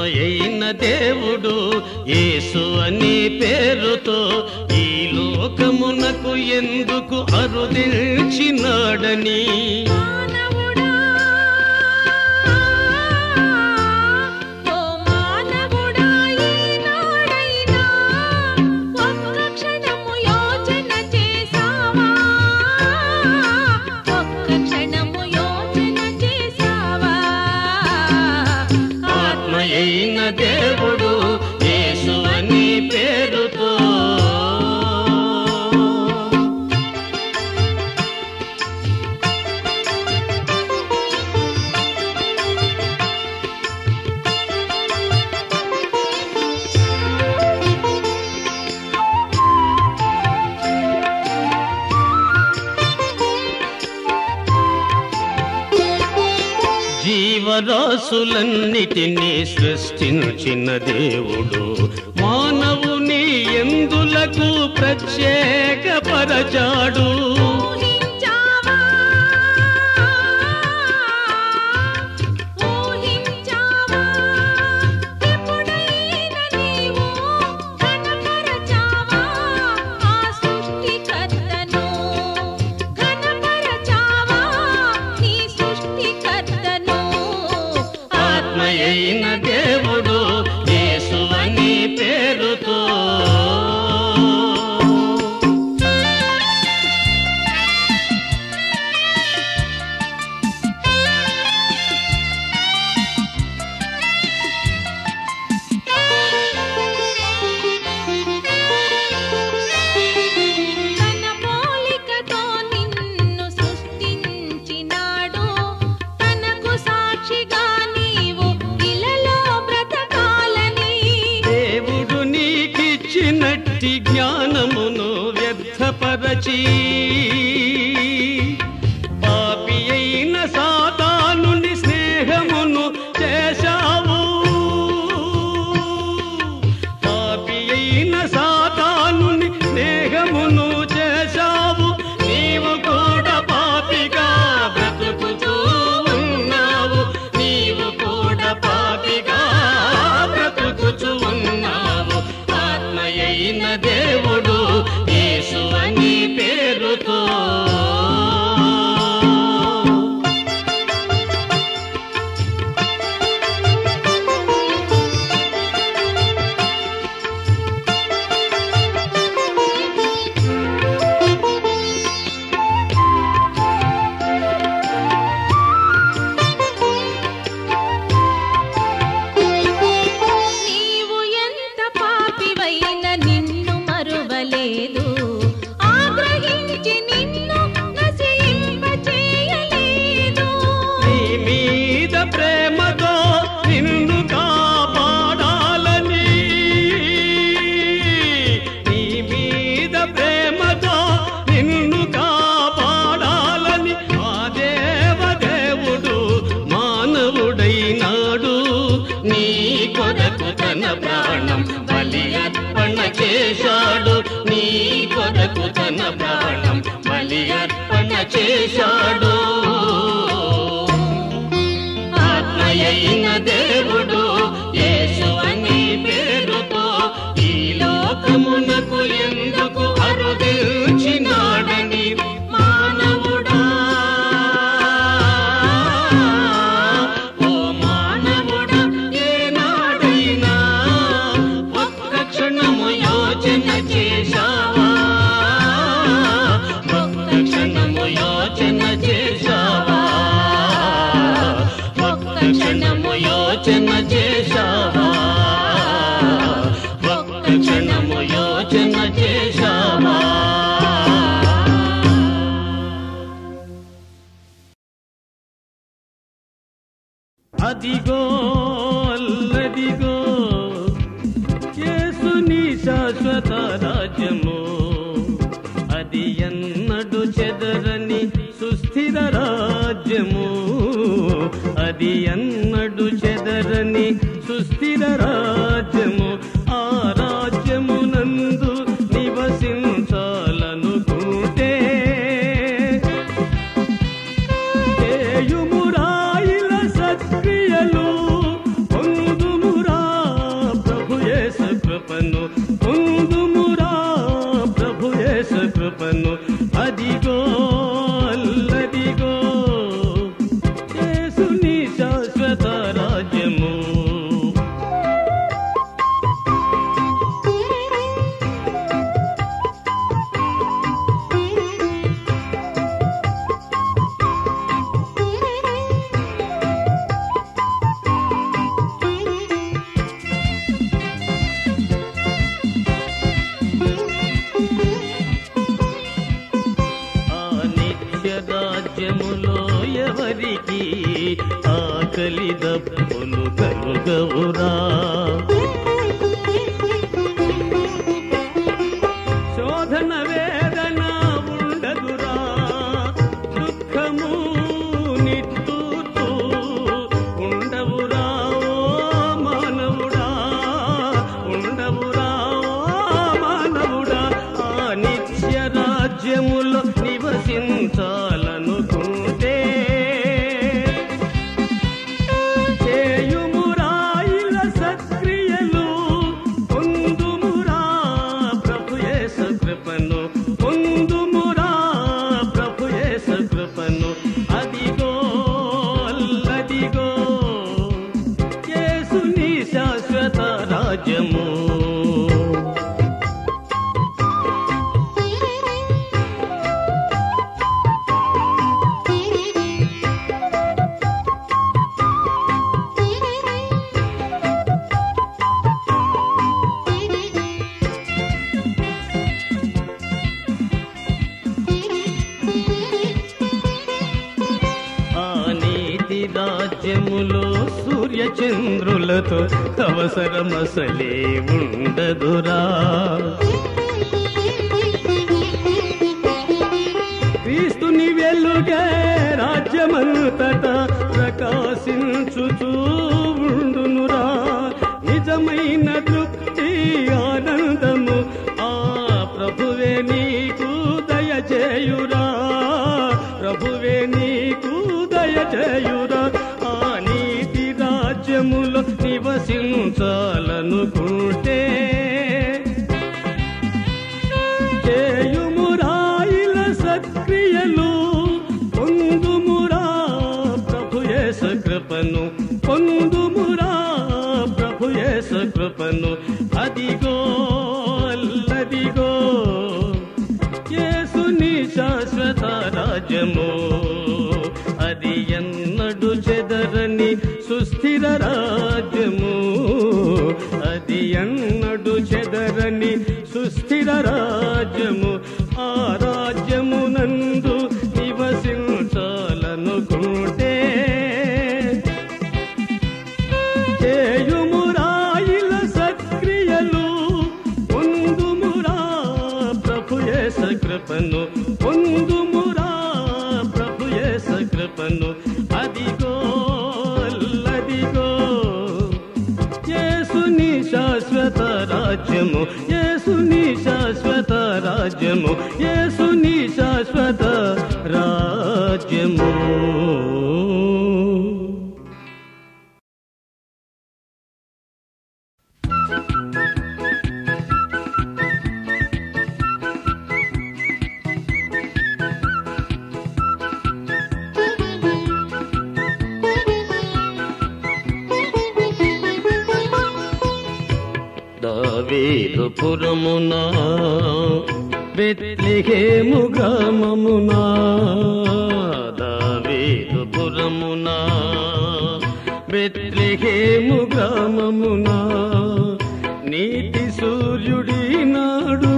ఆత్మయైన దేవుడు యేసు అనే పేరుతో ఈ లోకమునకు ఎందుకు అరుదించినాడని మానవుడా ఓ మానవుడా ఈనాడైనా ఒక్క క్షణము యోచన చేసావా ఒక్క క్షణము యోచన చేసావా ఆత్మయైన దేవుడు యేసు అనే పేరుతో జీవరాశులన్నిటినీ సృష్టించిన దేవుడు మానవుని ఎందులకు ప్రత్యేకపరచాడు ఊహించావా ఊహించావా ఎప్పుడైనా నీవు ఘనపరచావా ఆ సృష్టికర్తను ఘనపరచావా నీ సృష్టికర్తను ఆత్మయైన దేవుడు యేసు అని పేరుతో తన పోలికతో నిన్ను సృష్టించినాడు తనకు సాక్షిగా నీవు ఇలలో బ్రతకాలని దేవుడు నీకిచ్చినట్టి జ్ఞానమును వ్యర్థపరచి పాపి అయిన సాతానుని స్నేహమును చేశావు పాపి అయిన సాతానుని స్నేహమును చేశావు నీవు కూడా పాపిగా బ్రతుకుతూ ఉన్నావు నీవు కూడా పాపిగా బ్రతుకుతూ ఉన్నావు ఆత్మయైన దేవుడు యేసు అని పేరుతో నీవు ఎంత పాపివైన నిన్ను మరువలేదు ఆగ్రహించి నిన్ను నశింపచేయలేదు నీ మీద ప్రేమతో నిన్ను కాపాడాలని నీ మీద ప్రేమతో నిన్ను కాపాడాలని ఆ దేవదేవుడు మానవుడైనాడు నీ కొరకు తన ప్రాణం బలి అర్పణ చేశాడు నీ కొరకు తన ప్రాణం బలి అర్పణ చేశాడు ఆత్మయైన దేవుడు యేసు అని పేరుతో ఈ లోకమునకు ఎందుకు అరుదించినాడని మానవుడా ఓ మానవుడా ఏనాడైనా ఒక్క క్షణము యోచన చేశావా ఒక్క క్షణము యోచన చేశావా ఒక్క క్షణము యోచన చేశావా ఒక్క క్షణము యోచన చేశావా అదిగో అల్లదిగో యేసుని శాశ్వత రాజ్యము అది ఎన్నడు చెదరని సుస్థిర రాజ్యము అది ఎన్నడు చెదరని సుస్థిర రాజ్యము ఆ రాజ్యము నందు నివసించాలనుకుంటే చేయుమురాయిల సత్క్రియలు పొందుమురా కలుగవురా శోధన వేదన ఉండదురా దుఃఖము నిట్టూర్పు ఉండవురా ఓ మానవుడా ఉండవురా ఓ మానవుడా ఆ నిత్య రాజ్యములో నివసించాలనుకుంటే చేయుమురాయిల సక్రియలు పొందుమురా ప్రభుయేస కృపను పొందుమురా ప్రభుయేస కృపను అదిగో అల్లదిగో యేసుని శాశ్వత రాజ్యము ఆ నీతి రాజ్యములో సూర్య చంద్రులతో అవసరమసలే ఉండదురా క్రీస్తుని వెలుగే రాజ్యమంతట ప్రకాశించుచూ ఉండునురా నిజమైన తృప్తి ఆనందము ఆ ప్రభువే నీకు దయచేయురా ప్రభువే నీకు దయచేయురా ఆ నీతి రాజ్యములో నివసించాలనుకుంటే చేయుమురాయిల సక్రియలు పొందుమురా ప్రభుయేస కృపను పొందుమురా ప్రభుయేస కృపను అదిగో అల్లదిగో యేసుని శాశ్వత రాజ్యము అది ఎన్నడు చెదరని సుస్థిర రాజ్యము అది ఎన్నడు చెదరని సుస్థిర రాజ్యము ఆ రాజ్యము నందు నివసించాలనుకుంటే చేయుమురాయిల సక్రియలు పొందుమురా ప్రభుయేస కృపను పొందుమురా ప్రభుయేస కృపను అదిగో అల్లదిగో యేసుని శాశ్వత రాజ్యము యేసుని శాశ్వత రాజ్యము యేసుని శాశ్వత రాజ్యము దావీదు పురమునా బెత్లెహేము గ్రామమునా దావీదు పురమునా బెత్లెహేము గ్రామమునా నీతి సూర్యుడి నాడు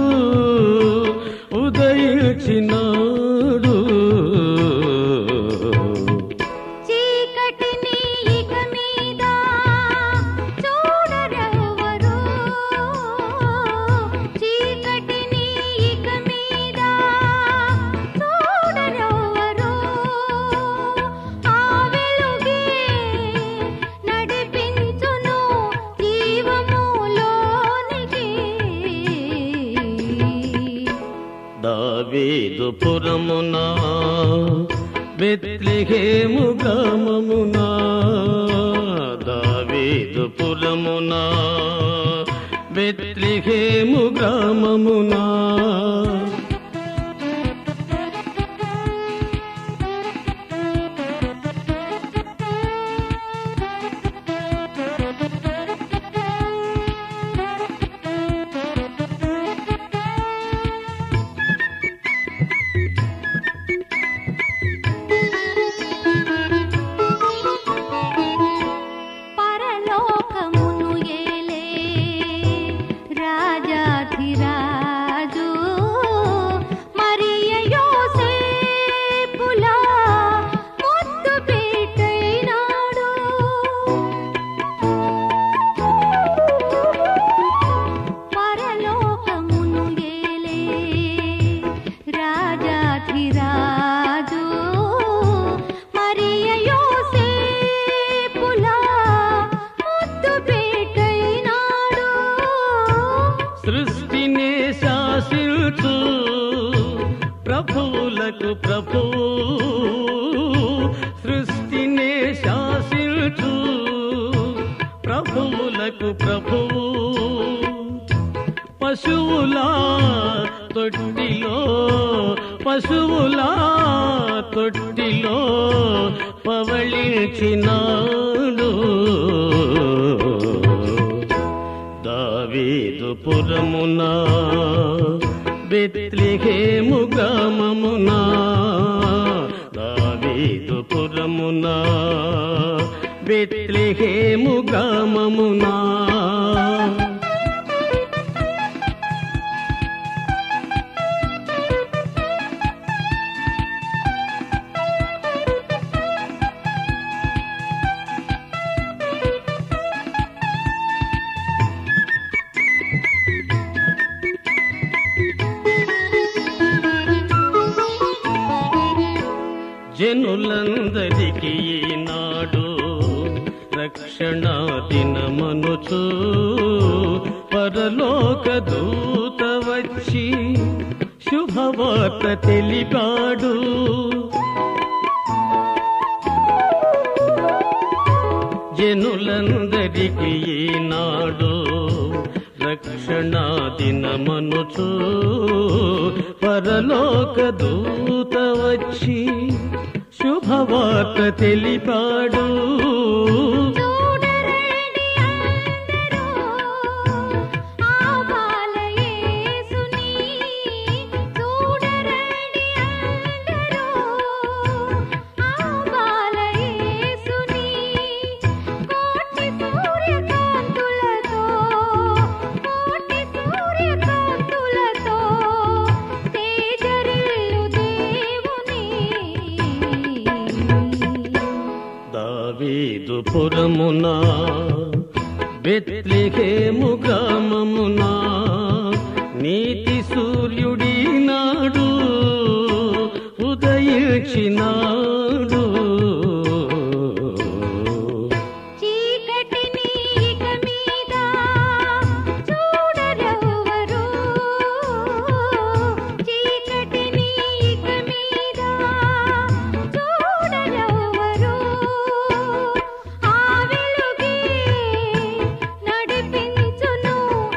ఉదయించినాడు చీకటిని ఇక మీద చూడరెవ్వరు చీకటిని ఇక మీద చూడరెవ్వరు ఆ వెలుగే నడిపించును జీవములోనికి దావీదు పురమునా బెత్లెహేము గ్రామమునా దావీదు పురమునా బెత్లెహేము గ్రామమునా పరలోకమును ఏలే రాజాధిరాజు మరియ యోసేపుల ముద్దు పెట్టైనాడు పశువులకు ప్రభువు పశువులా తొట్టిలో పశువులా తొట్టిలో పవళించినాడు దావీదు పురమున బెత్లిహేము గ్రామమున దావీదు పురమున బెత్లిహేము గ్రామమునా జనులందరికి ఈనాడు రక్షణ దినమనుచు పరలోక దూత వచ్చి శుభవార్త తెలిపాడు జనులందరికి ఈనాడు రక్షణ దినమనుచు పరలోక దూత వచ్చి శుభవార్త తెలిపాడు చూడరండి అందరూ ఆ బాలయేసుని చూడరండి అందరూ ఆ బాలయేసుని కోటి సూర్యకాంతులతో కోటి సూర్యకాంతులతో తేజరిల్లు దేవుని దావీదు పురమున బెత్లెహేము గ్రామమున నీతి సూర్యుడి నాడు ఉదయించినాడు చీకటిని ఇక మీద చూడరెవ్వరు చీకటిని ఇక మీద చూడరెవ్వరు ఆ వెలుగే నడిపించును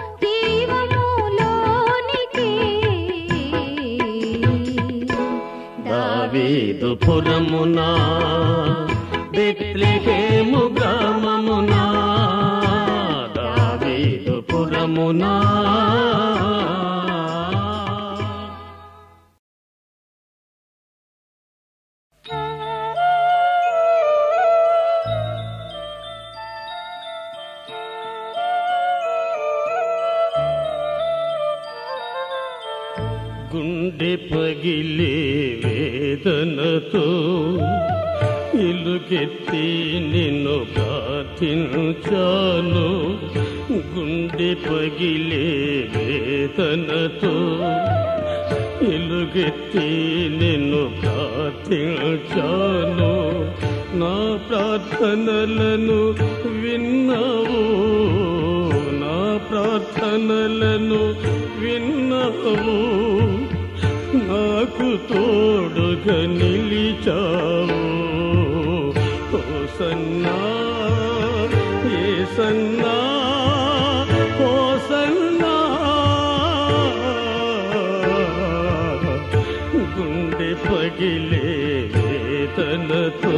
జీవములోనికి దావీదు పురమున బెత్లెహేము గ్రామమున దావీదు పురమున గుండె పగిలే వేదనతో ఇలుగెత్తి నిన్ను ప్రార్థించాను గుండె పగిలే వేదనతో ఇలుగెత్తి నిన్ను ప్రార్థించాను నా ప్రార్థనలను విన్నావు నా ప్రార్థనలను విన్నావు నాకు తోడుగా నిలిచావు ఓ సన్నా ఏ సన్నా ఓ సన్నా గుండె పగిలే వేదనతో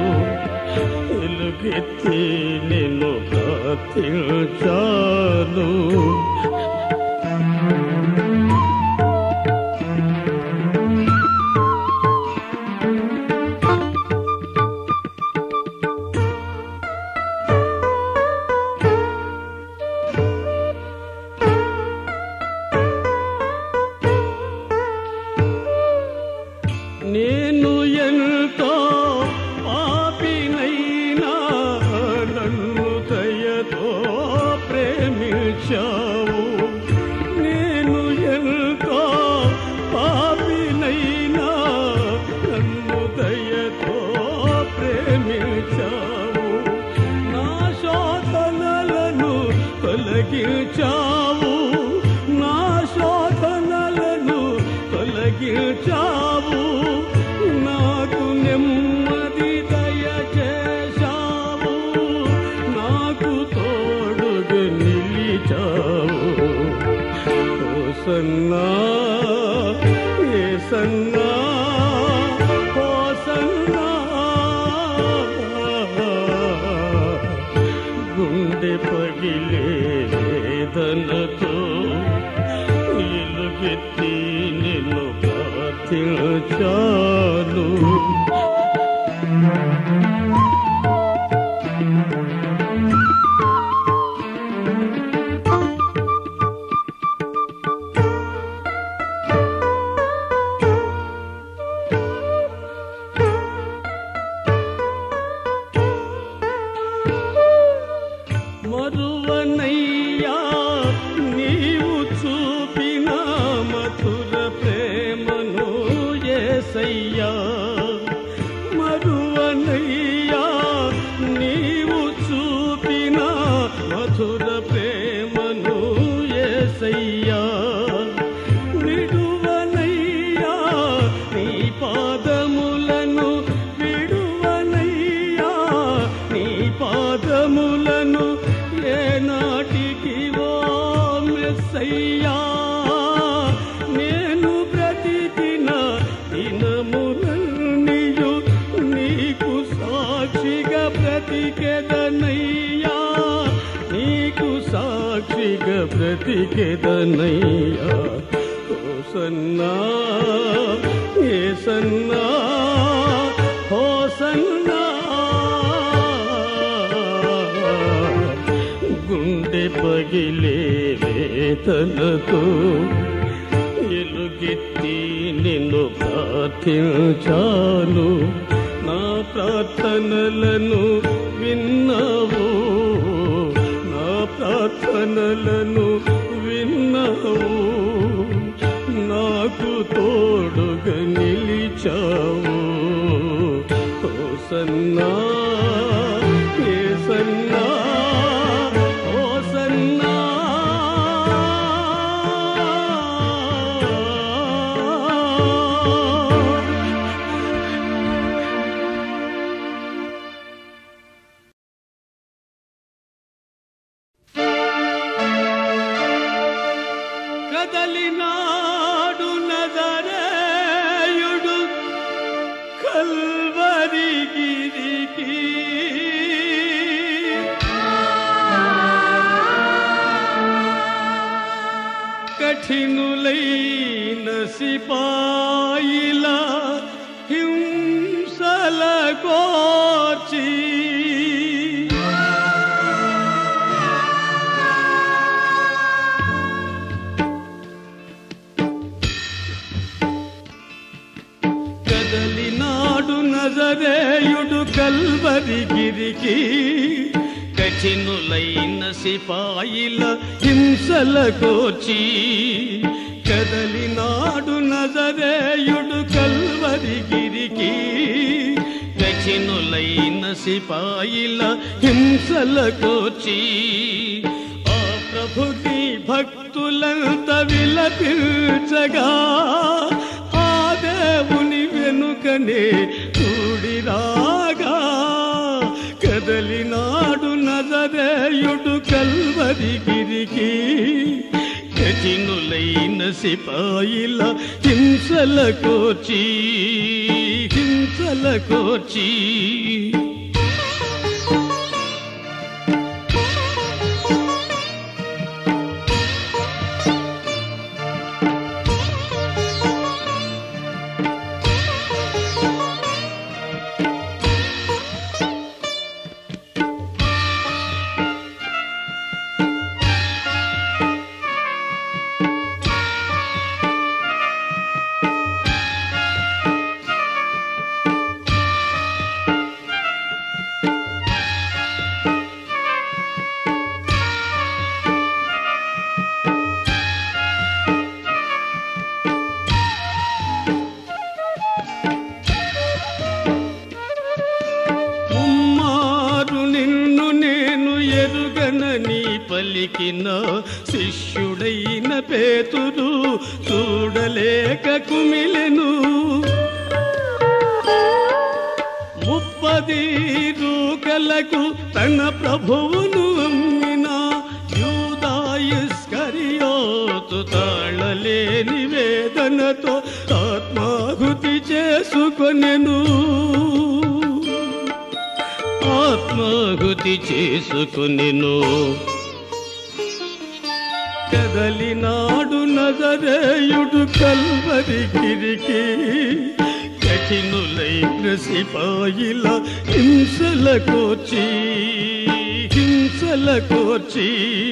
ఎలుగెత్తి నిన్ను ప్రార్థించాను నేను ఎంతో పాపినైనా నన్ను దయతో ప్రేమించావు నేను ఎంతో పాపినైనా నన్ను దయతో ప్రేమించావు నా శోధనలను తొలగించావు నా శోధనలను తొలగించావు నాకు నెమ్మది దయచేశావు నాకు తోడుగు నిలిచావు ఓ సన్నా ఏ సన్నా ఓ సన్నా గుండె పగిలే వేదనతో ఎలుగెత్తి నిన్ను ప్రార్థించాను మరువనయ్యా నీవు చూపిన మధుర ప్రేమను ఏసయ్యా మరువనయ్యా నీవు చూపిన మధుర ప్రేమను ఏసయ్యా విడువనయ్యా నీ పాదములను విడువనయ్యా నీ పాదములను ఏ నాటికి ఓ మెస్సయ్యా నేను బ్రతికిన దినములన్నీయు నీకు సాక్షిగా బ్రతికెదనయ్యా నీకు సాక్షిగా బ్రతికెదనయ్యా ఓ సన్నా ఏ సన్నా ఓ సన్నా గుండె పగిలే వేతనతో ఎలుగెత్తి నిన్ను ప్రార్థించాను నా ప్రార్థనలను విన్నావు నా ప్రార్థనలను విన్నావు నాకు తోడుగా నిలిచావు ఓ సన్నా ఏ సన్నా ఓ సన్నా కదలినాడు నజరేయుడు కల్వరి గిరికి కఠినులైన సిపాయిల హింసల కోర్చి కదలినాడు నజరేయుడు కల్వరి గిరికి కఠినులైన సిపాయిల హింసల కోచి కదలినాడు నజరేయుడు కల్వరి గిరికి కఠినులైన సిపాయిల హింసల కోచి ఆ ప్రభుని భక్తులంత విలపించగా ఆ దేవుని వెనుకనే కూడిరాగా కదలినాడు నజరేయుడు కల్వరి గిరికి కఠినులైన సిపాయిల హింసల కోచి హింసల కోచి ముమ్మారు నిన్ను నేను ఎరుగనని పలికిన శిష్యుడైన పేతురు చూడలేక కుమిలెను ముప్పది రూకలకు తన ప్రభువును అమ్మిన యూదా తాళలేని వేదనతో ఆత్మాహుతి చేసుకొనెను ఆత్మాహుతి చేసుకొనెను కదలినాడు నజరేయుడు కల్వరి గిరికి కఠినులైన సిపాయిల హింసల కోచి హింసల కోచి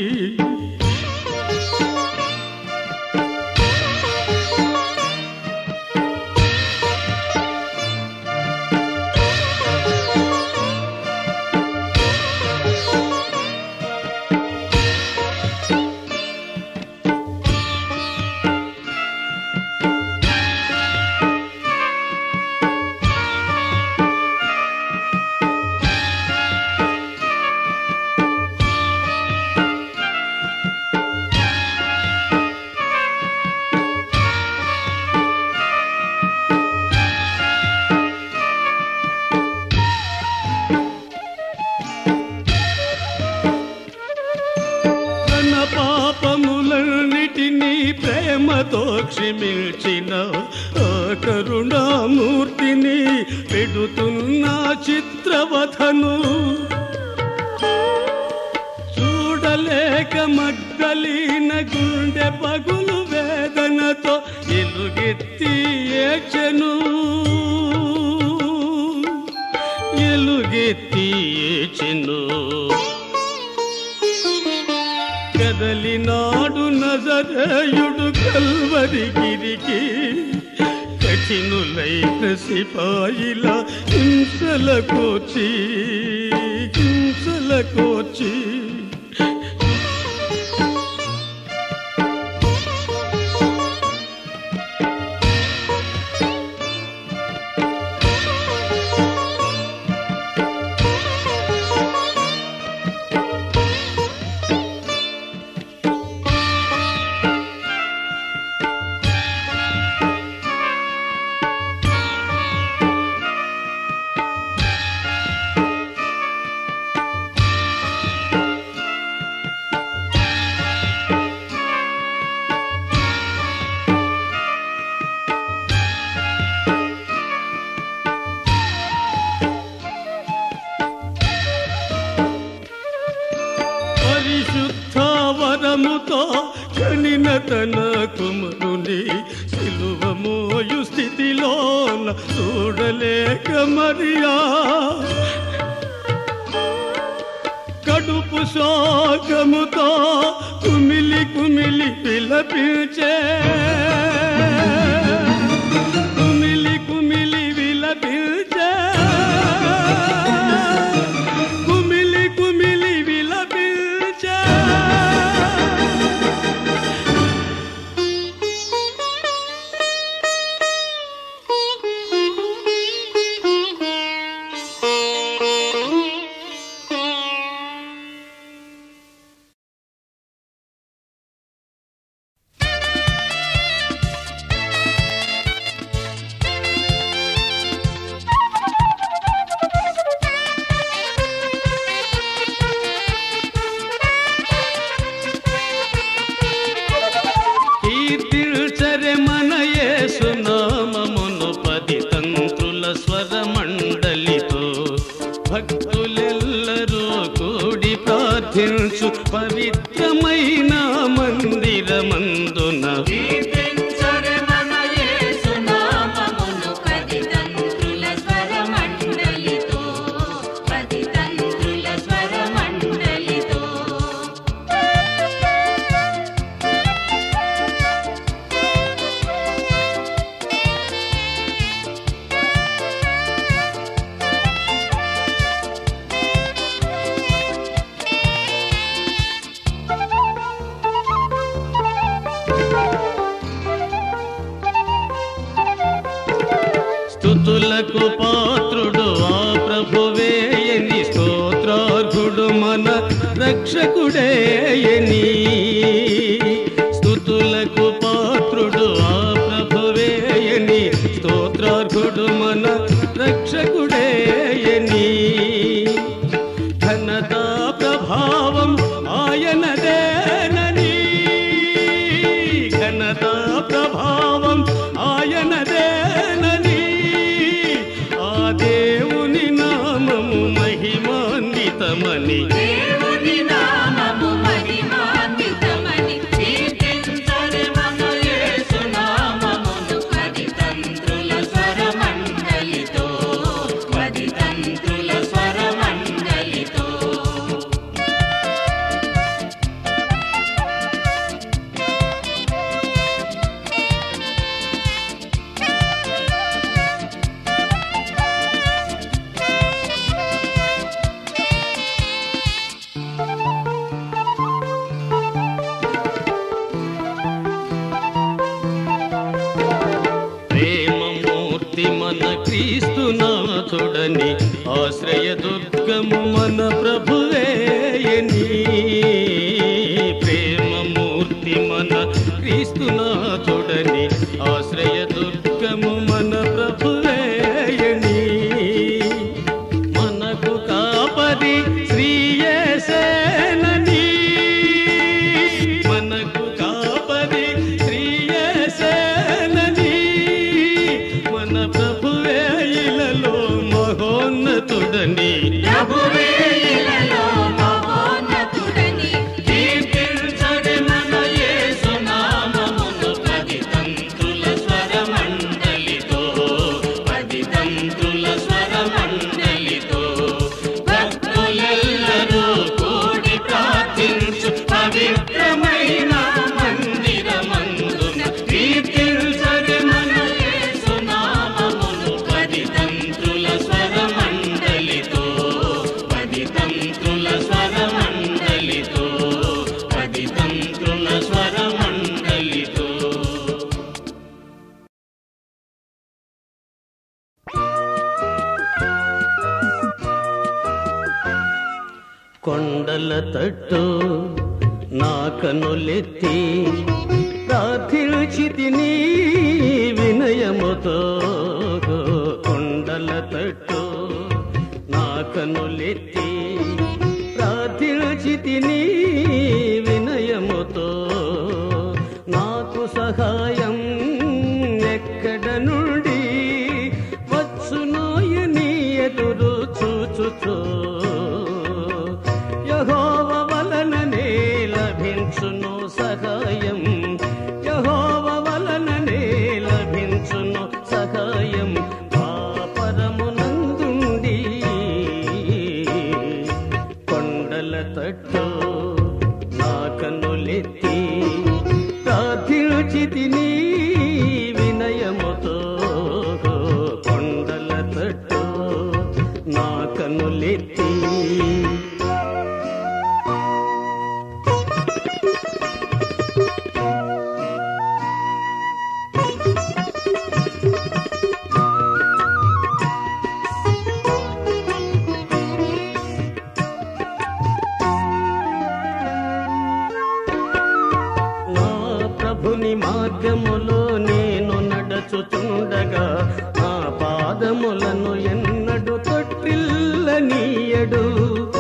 తన పాపములన్నిటినీ ప్రేమతో క్షమించిన ఆ కరుణామూర్తిని పెడుతున్న చిత్రవధను చూడలేక మగ్ధలీన గుండె పగులు వేదనతో ఎలుగెత్తి ఏచెను ఎలుగెత్తి ఏచెను కదలినాడు నజరేయుడు కల్వరి గిరికి కఠినులైన సిపాయిల హింసల కోచి హింసల కోచి పరిశుద్ధ వరముతో కనిన తన కుమరుని సిలువ మోయు స్థితిలోన చూడలేక మరియా కడుపు శోకముతో కుమిలి కుమిలి పిలపించే కుమిలి కుమిలి విలపించే కుమిలి కుమిలి విలపించే కీర్తిల్చరే మన యేసునామమును పది తంత్రుల స్వర మండలితో భక్తులెల్లరూ కూడి ప్రార్థించు పవిత్రమైన మందిరమందున కీర్తించరే మన యేసునామమును పది తంత్రుల స్వరమండలితో, పది తంత్రుల స్వరమండలితో. స్థుతులకు పాత్రుడు ఆ ప్రభువేయని స్తోత్రార్హుడు మన రక్షకుడేయని స్థుతులకు పాత్రుడు ఆ ప్రభువేయని స్తోత్రార్హుడు మన రక్షకుడేయని ఘనత ప్రభావం ఆయనదేనని ఘనత క్రీస్తునాథుడని ఆశ్రయ దుర్గము మన ప్రభువేయని ప్రేమమూర్తి మన క్రీస్తునాథుడని ఆశ్రయ దుర్గము మన ప్రభువేయని మనకు కాపరి శ్రీయేసేనని మనకు కాపరి శ్రీయేసేనని మన ప్రభువే ఇలలో మహోన్నతుడని ప్రభువే ఇలలో మహోన్నతుడని కీర్తించడి మన యేసునామమును పది తంతుల స్వరమండలితో పది తంతుల స్వరమండలితో భక్తులెల్లరూ కూడి ప్రార్థించు పవిత్రమైన మందిరమందున కీర్తించడి మన యేసునామమును పది తంతుల స్వరమండలితో పది తంతుల స్వరమండలితో పది తంతుల స్వరమండలితో కొండల తట్టు నా కనులెత్తి ప్రార్థించితిని వినయముతో కొండల తట్టు నా కనులెత్తి ప్రార్థించితిని వినయముతో నాకు సహాయం ఎక్కడ నుండి వచ్చునోయని ఎదురు చూచుచూ యహోవ వలననే లభించును సహాయం యహోవ వలననే లభించును సహాయం పాపరమునందుండి కొండల తట్టు నా కన్నులెత్తి ప్రార్థించితిని వినయముతో కొండల తట్టు నా కన్నులెత్తి నా ప్రభుని మార్గములో నేను నడచుచుండగా నా పాదములను ఎన్నడు తొట్టిల్లనీయడు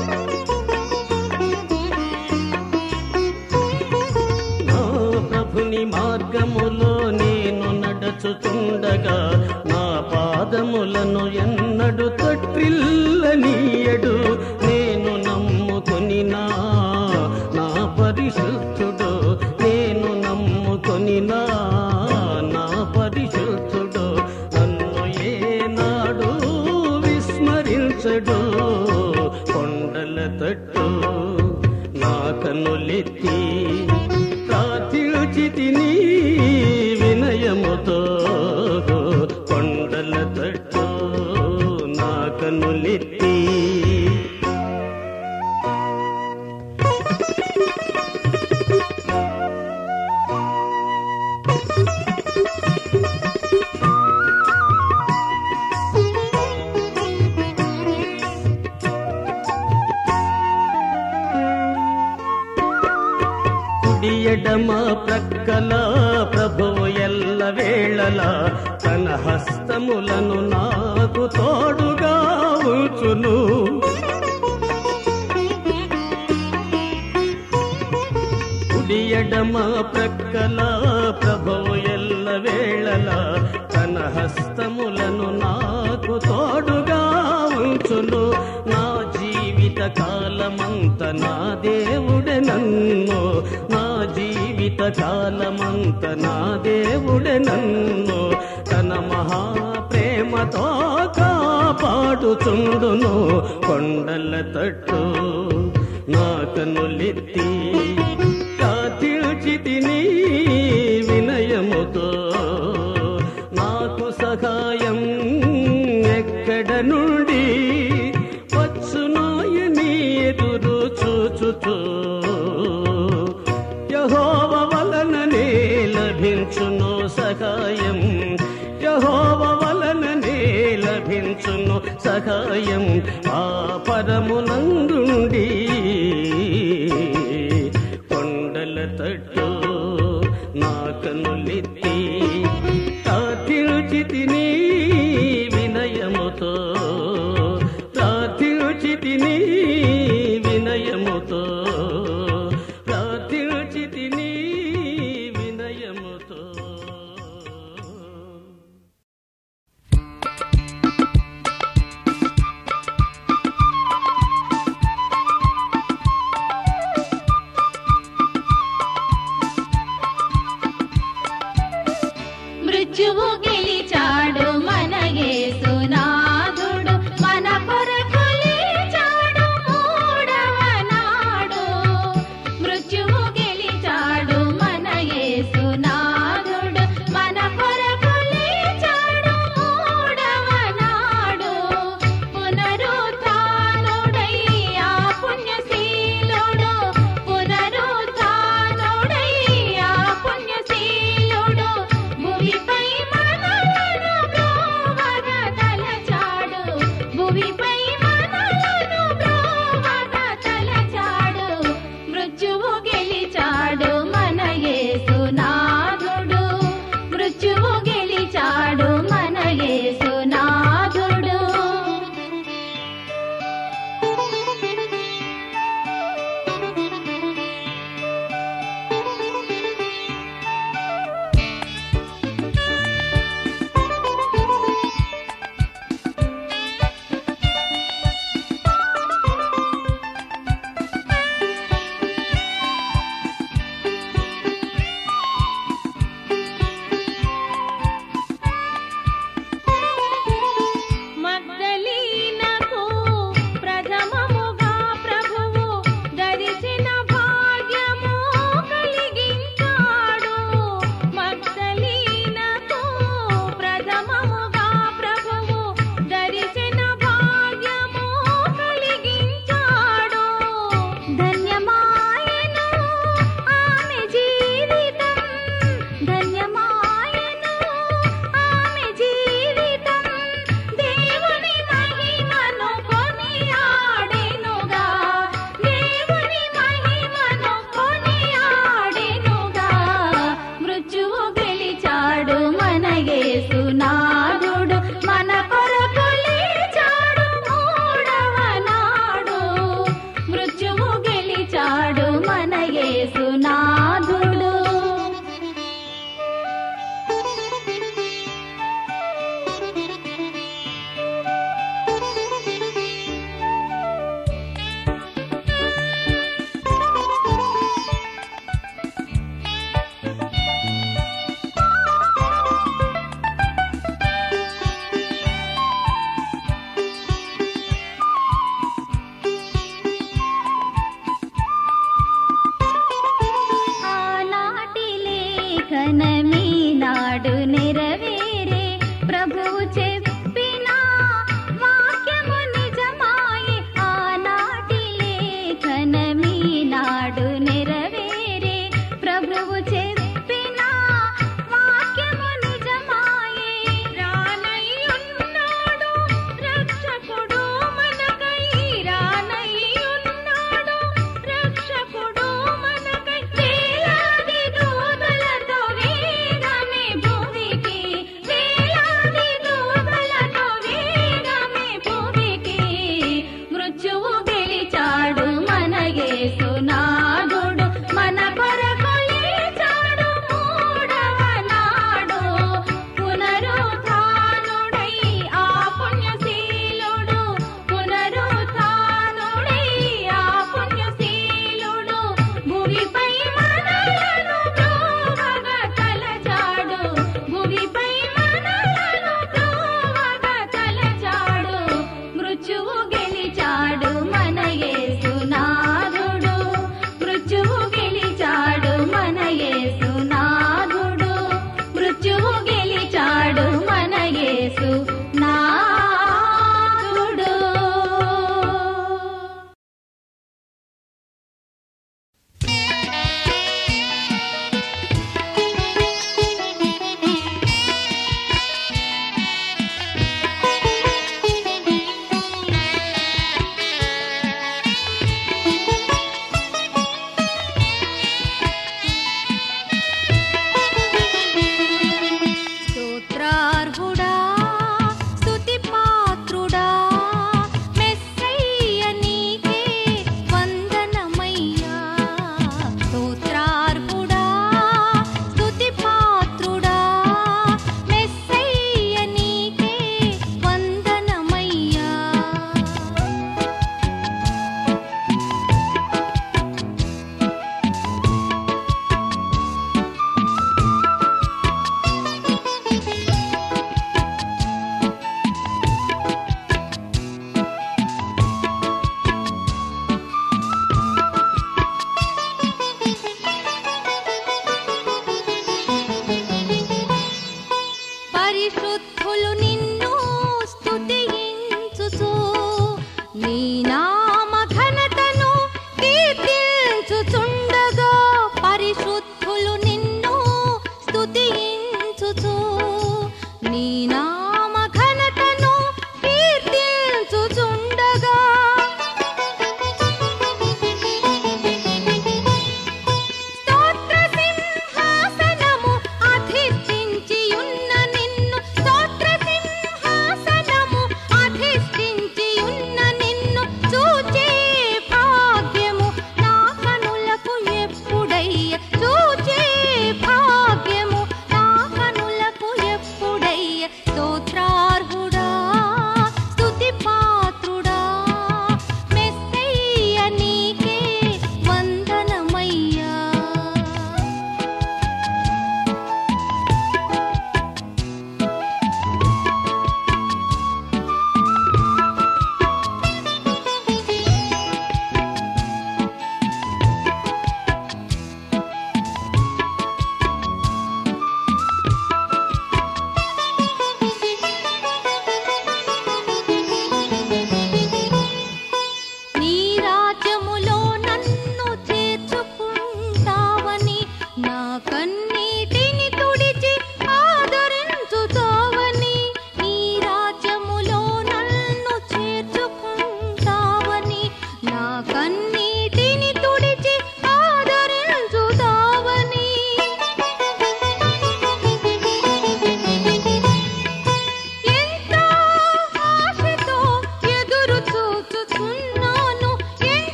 నా ప్రభుని మార్గములో నేను నడచుచుండగా నా పాదములను ఎన్నడు తొట్టిల్లనీయడు నేను నమ్ముకొని నా నా పరిశుద్ధుడు నేను నమ్ముకొని నా నా పరిశుద్ధుడు నన్ను ఏనాడు విస్మరించడు కొండల తట్టు నా కన్నులెత్తి ప్రార్థించితిని వినయముతో కొండల తట్టు నా కన్నులెత్తి కుడి ఎడమ ప్రక్కల ప్రభువు ఎల్ల వేళల తన హస్తములను నాకు తోడుగా ఉంచును కుడి ఎడమ ప్రక్కల ప్రభువు ఎల్ల వేళల తన హస్తములను నాకు తోడుగా ఉంచును నా జీవిత కాలమంత నా దేవుడే నన్ను నా జీవిత కాలమంత నా దేవుడే నన్ను తన మహా ప్రేమతో కాపాడుచుండును కొండల తట్టు నా కనులెత్తి కాతిల్చితిని వినయముతో నాకు సహాయం ఎక్కడ నుండి వచ్చునోయని ఎదురు చూచుచూ యహోవ వలననే లభించును సహాయం యహోవ వలననే సహాయం ఆ పరమునందుండి కొండల తట్టు నా కనులెత్తి ప్రార్థించితిని వినయముతో ప్రార్థించితిని వినయముతో ప్రార్థించితిని వినయముతో మృత్యువు గెలిచాడు మన యేసునాథుడు మన కొరకు లేచాడు మూడవ నాడు మృత్యువు గెలిచాడు మన యేసునాథుడు మన కొరకు లేచాడు మూడవ నాడు పునరుత్థానుడై ఆ పుణ్యశీలుడు పునరుత్థానుడై ఆ పుణ్యశీలుడు భూమిపై మనలను బ్రోవగ తలచాడు భూమిపై మనలను బ్రోవగ తలచాడు మృత్యువు గెలిచాడు మన యేసునాథుడు మృత్యువు గెలిచాడు మన యేసునాథుడు మగ్దలీనకు ప్రథమముగా ప్రభువు దరిసిన భాగ్యము కలిగించాడు మగ్దలీనకు ప్రథమముగా ప్రభువు దరిసిన భాగ్యము కలిగించాడు ధన్యమాయను ఆమె జీవితం ధన్యమాయను ఆమె జీవితం దేవుని మహిమను కొనియాడెనుగా దేవుని మహిమను కొనియాడెనుగా మృత్యువు గెలిచాడు మన యేసునాథుడు మన కొరకు లేచాడు మూడవ నాడు మృత్యువు గెలిచాడు మన యేసునాథుడు ఆనాటి లేఖనమీ నాడు నెరవేరే ప్రభువు చెప్పిన వాక్యము నిజమాయే ఆనాటి లేఖనమీ నాడు నెరవేరే ప్రభువు చెప్పిన వాక్యము నిజమాయే రానై ఉన్నాడు రక్షకుడు మనకై రానై ఉన్నాడు రక్షకుడు మనకై వేలాది దూతలతో వేగమే భూమికి వేలాది దూతలతో వేగమే భూమికి మృత్యువు గెలిచాడు మన యేసునాథుడు మన కొరకు లేచాడు మూడవ నాడు పునరుత్థానుడై ఆ పుణ్యశీలుడు పునరుత్థానుడై ఆ పుణ్యశీలుడు భూమిపై మనలను బ్రోవగ తలచాడు భూమిపై మనలను బ్రోవగ తలచాడు మృత్యువు గెలిచాడు మన యేసునాథుడు మృత్యువు గెలి